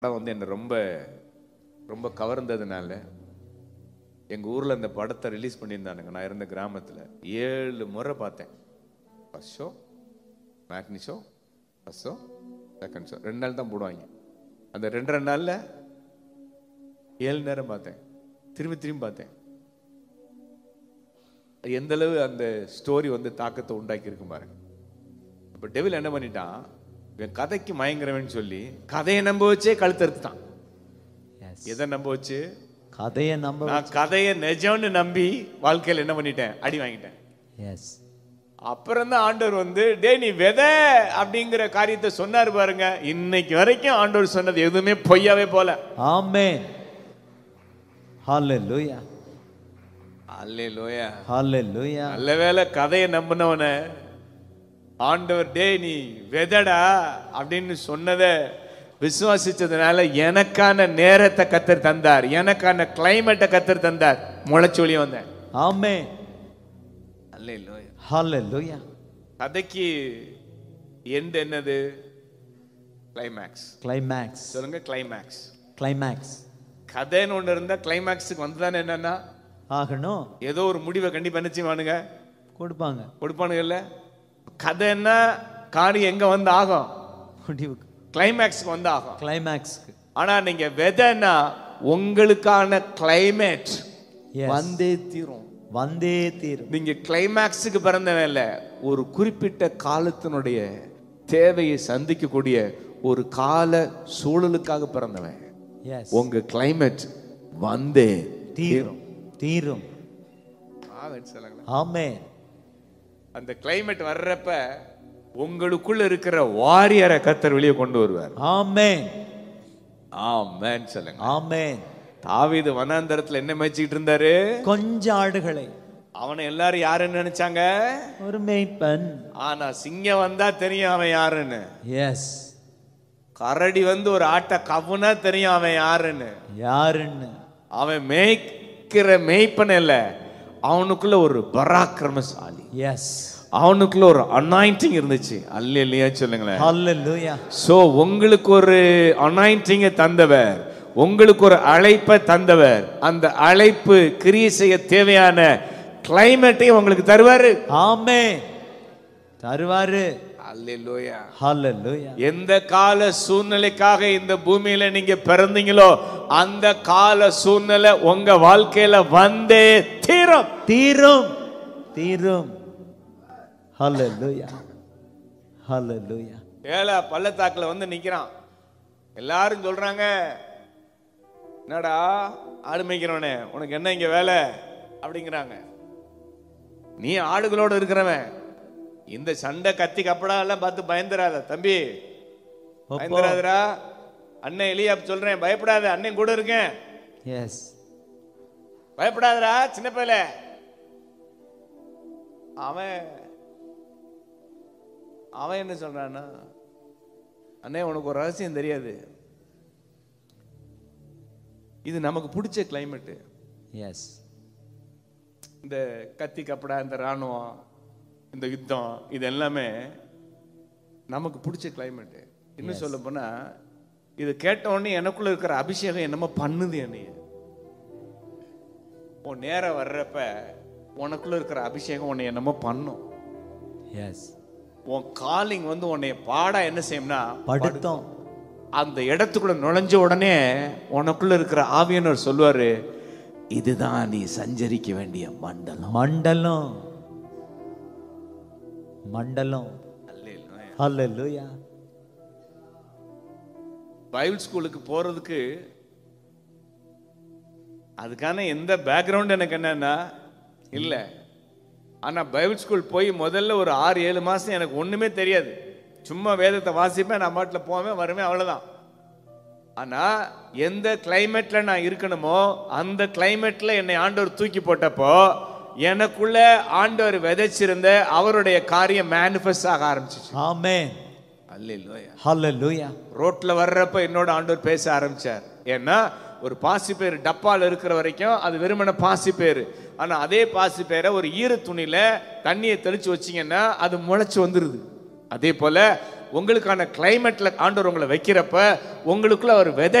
படம் வந்து என்னை ரொம்ப ரொம்ப கவர்ந்ததுனால எங்கள் ஊரில் அந்த படத்தை ரிலீஸ் பண்ணியிருந்தானுங்க நான் இருந்த கிராமத்தில் ஏழு முறை பார்த்தேன் first show matinee show first show second show ரெண்டு நாள் தான் போடுவாங்க அந்த ரெண்டரை நாளில் ஏழு நேரம் பார்த்தேன் திரும்பி திரும்பி பார்த்தேன் எந்த அளவு அந்த ஸ்டோரி வந்து தாக்கத்தை உண்டாக்கி இருக்கு பாருங்க இப்போ டெவில் என்ன பண்ணிட்டான் இவன் கதைக்கு மயங்குறவன் சொல்லி கதையை நம்ப வச்சே கழுத்தறுத்துட்டான் எஸ் எதை நம்ப வச்சு கதையை நம்ப நான் கதையை நிஜம்னு நம்பி வாழ்க்கையில் என்ன பண்ணிட்டேன் அடி வாங்கிட்டேன் எஸ் அப்புறம் தான் ஆண்டவர் வந்து டே நீ விதை அப்படிங்கிற காரியத்தை சொன்னார் பாருங்க இன்னைக்கு வரைக்கும் ஆண்டவர் சொன்னது எதுவுமே பொய்யாவே போல ஆமென் ஹalleluya அல்லே லோயா ஹalleluya நல்ல வேளை கதையை நம்பினவன ஆண்டவர் டே நீ விதடா அப்படின்னு சொன்னதை விசுவாசிச்சதுனால எனக்கான நேரத்தை கத்தர் தந்தார் எனக்கான கிளைமேட்டை கத்தர் தந்தார் முளைச்சொலி வந்தேன் ஆமென் அல்லே லோயா ஹalleluya கதைக்கு எண்ட் என்னது கிளைமேக்ஸ் கிளைமேக்ஸ் சொல்லுங்க கிளைமேக்ஸ் கிளைமேக்ஸ் கதைன்னு ஒன்று இருந்தால் கிளைமேக்ஸுக்கு வந்ததானே என்னன்னா ஆகணும் ஏதோ ஒரு முடிவை கண்டிப்பாக நிச்சயமானுங்க கொடுப்பாங்க கொடுப்பானுங்கல்ல கதைன்னா காரியம் எங்கே வந்து ஆகும் முடிவுக்கு கிளைமேக்ஸ்க்கு வந்து ஆகும் கிளைமேக்ஸ்க்கு ஆனா நீங்க விதைன்னா உங்களுக்கான கிளைமேட் Yes. வந்தே தீரும் வந்தே தீரும் நீங்க கிளைமேக்ஸுக்கு பிறந்தவன் இல்ல ஒரு குறிப்பிட்ட காலத்தினுடைய தேவையை சந்திக்கக்கூடிய ஒரு கால சூழலுக்காக பிறந்தவன் எஸ் உங்க கிளைமேட் வந்தே தீரும் தீரும் ஆமென் சொல்லுங்களேன். ஆமென் அந்த கிளைமேட் வர்றப்ப உங்களுக்குள்ள இருக்கிற வாரியரை கத்தர் வெளியே கொண்டு வருவார் ஆமென் ஆமென் சொல்லுங்க ஆமென் தாவீது வனாந்தரத்துல என்ன மேய்ச்சிட்டு இருந்தாரு கொஞ்ச ஆடுகளை அவனை எல்லாரும் யாருன்னு நினைச்சாங்க ஒரு மேய்ப்பன் ஆனா சிங்கம் வந்தா தெரியும் அவன் யாருன்னு எஸ் கரடி வந்து ஒரு ஆட்டை கவுனா தெரியும் அவன் யாருன்னு யாருன்னு அவன் மேய்க்கிற மேய்ப்பன் இல்ல அவனுக்குள்ள ஒரு பராக்கிரமசாலி எஸ் அவனுக்குள்ள ஒரு அனாயிண்டிங் இருந்துச்சு அல்ல இல்லையா சொல்லுங்களேன் ஹalleluya சோ உங்களுக்கு ஒரு அனாயிண்டிங்க தந்தவர் உங்களுக்கு ஒரு அழைப்பை தந்தவர் அந்த அழைப்பு கிரியை செய்ய தேவையான கிளைமேட்டையும் உங்களுக்கு தருவாரு ஆமென் தருவாரு அல்லேலூயா ஹalleluya எந்த கால சூழ்நிலைக்காக இந்த பூமியில நீங்க பிறந்தீங்களோ அந்த கால சூழ்நிலை உங்க வாழ்க்கையில வந்தே தீரும் தீரும் தீரும் ஹalleluya ஹalleluya ஏழை பள்ளத்தாக்குல வந்து நிக்கிறான் எல்லாரும் சொல்றாங்க என்னடா ஆடு மேய்க்கிறவனே உனக்கு என்ன இங்க வேலை அப்படிங்கிறாங்க நீ ஆடுகளோட இருக்கிறவன் இந்த சண்டை கத்தி கப்படா எல்லாம் பார்த்து பயந்துராத தம்பி ஒப்போ பயந்துராதடா அண்ணன் எலியா சொல்றேன் பயப்படாத அண்ணன் கூட இருக்கேன் எஸ் பயப்படாதடா சின்ன பையல அவன் அவன் என்ன சொல்றான்னா அண்ணே உனக்கு ஒரு ரகசியம் தெரியாது இது நமக்கு பிடிச்ச கிளைமேட்டு எஸ் இந்த கத்தி கப்படா இந்த ராணுவம் இந்த யுத்தம் இது எல்லாமே நமக்கு பிடிச்ச கிளைமேட்டு இன்னும் சொல்ல போனா இது கேட்ட உடனே எனக்குள்ள இருக்கிற அபிஷேகம் என்னமோ பண்ணுது என்னைய உன் நேரம் வர்றப்ப உனக்குள்ள இருக்கிற அபிஷேகம் உன்னை என்னமோ பண்ணும் எஸ் உன் காலிங் வந்து உன்னை பாடா என்ன செய்யும்னா படுத்தோம் அந்த இடத்துக்குள்ள நுழைஞ்ச உடனே உனக்குள்ள இருக்கிற ஆவியனர் சொல்லுவாரு இதுதான் நீ சஞ்சரிக்க வேண்டிய மண்டலம் மண்டலம் மண்டலம் அல்லேலூயா. ஹalleluya பைபிள் ஸ்கூலுக்கு போறதுக்கு அதுக்கான எந்த பேக்ரவுண்ட் எனக்கு என்னன்னா இல்ல ஆனா பைபிள் ஸ்கூல் போய் முதல்ல ஒரு ஆறு ஏழு மாசம் எனக்கு ஒண்ணுமே தெரியாது சும்மா வேதத்தை வாசிப்பேன் நான் பாட்டில் போவேன் வருவேன் அவ்வளவுதான் ஆனா எந்த கிளைமேட்ல நான் இருக்கணுமோ அந்த கிளைமேட்ல என்னை ஆண்டவர் தூக்கி போட்டப்போ எனக்குள்ள ஆண்டவர் விதைச்சிருந்த அவருடைய காரியம் மேனிஃபெஸ்ட் ஆக ஆரம்பிச்சிச்சு ஆமென் அல்லேலூயா ஹalleluya ரோட்ல வர்றப்ப என்னோட ஆண்டவர் பேச ஆரம்பிச்சார் ஏன்னா ஒரு பாசி பேர் டப்பால் இருக்கிற வரைக்கும் அது வெறுமன பாசி பேர் ஆனா அதே பாசி பேரை ஒரு ஈர துணியில தண்ணியை தெளிச்சு வச்சீங்கன்னா அது முளைச்சு வந்துருது அதே போல உங்களுக்கான கிளைமேட்ல ஆண்டவர் உங்களை வைக்கிறப்ப உங்களுக்குள்ள அவர் விதை